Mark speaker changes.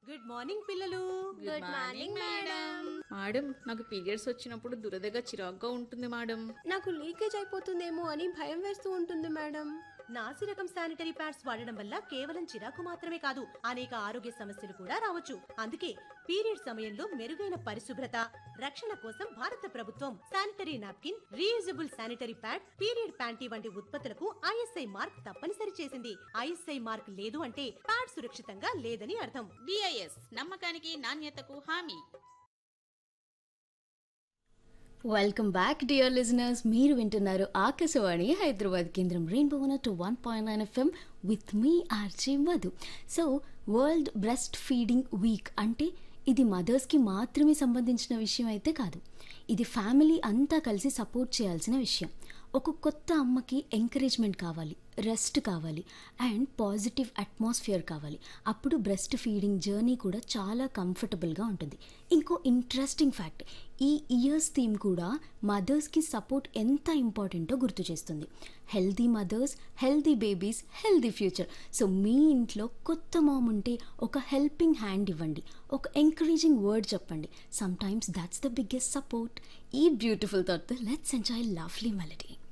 Speaker 1: good morning పిల్లలు
Speaker 2: good morning madam
Speaker 3: madam నాకు periods వచ్చినప్పుడు దురదగా చిరాగ్గా ఉంటుంది మేడం
Speaker 2: నాకు లీకేజ్ అయిపోతుందేమో అని భయం వేస్తూ ఉంటుంది మేడం
Speaker 1: నాసి రకం శానిటరీ ప్యాడ్స్ వాడడం వల్ల కేవలం చిరాకు మాత్రమే కాదు అనేక ఆరోగ్య సమస్యలు కూడా రావచ్చు అందుకే పీరియడ్ సమయంలో మెరుగైన పరిశుభ్రత రక్షణ కోసం భారత ప్రభుత్వం sanitary napkin reusable sanitary pad period panty వంటి ఉత్పత్తులకు ఐఎస్ఐ మార్క్ తప్పనిసరి చేసింది ఐఎస్ఐ మార్క్ లేదు అంటే ప్యాడ్ సురక్షితంగా లేదని అర్థం
Speaker 4: బిఐఎస్ నమ్మకానికి నాణ్యతకు హామీ
Speaker 5: వెల్కమ్ బ్యాక్ డియర్ లిజనర్స్ మీరు వింటున్నారు ఆకాశవాణి హైదరాబాద్ కేంద్రం rainbow one two one point nine FM with మీ RJ Madhu so world breast feeding week అంటే ఇది మదర్స్కి మాత్రమే సంబంధించిన విషయం అయితే కాదు ఇది ఫ్యామిలీ అంతా కలిసి సపోర్ట్ చేయాల్సిన విషయం ఒక కొత్త అమ్మకి ఎంకరేజ్మెంట్ కావాలి రెస్ట్ కావాలి అండ్ పాజిటివ్ అట్మాస్ఫియర్ కావాలి అప్పుడు బ్రెస్ట్ ఫీడింగ్ జర్నీ కూడా చాలా కంఫర్టబుల్గా ఉంటుంది ఇంకో ఇంట్రెస్టింగ్ ఫ్యాక్ట్ ఈ ఇయర్స్ థీమ్ కూడా మదర్స్కి సపోర్ట్ ఎంత ఇంపార్టెంటో గుర్తు చేస్తుంది healthy mothers healthy babies healthy future so మీ ఇంట్లో కొత్త మామ్ ఉంటే ఒక హెల్పింగ్ హ్యాండ్ ఇవ్వండి ఒక ఎంకరేజింగ్ వర్డ్ చెప్పండి sometimes that's the biggest support ఈ beautiful thought let's enjoy lovely melody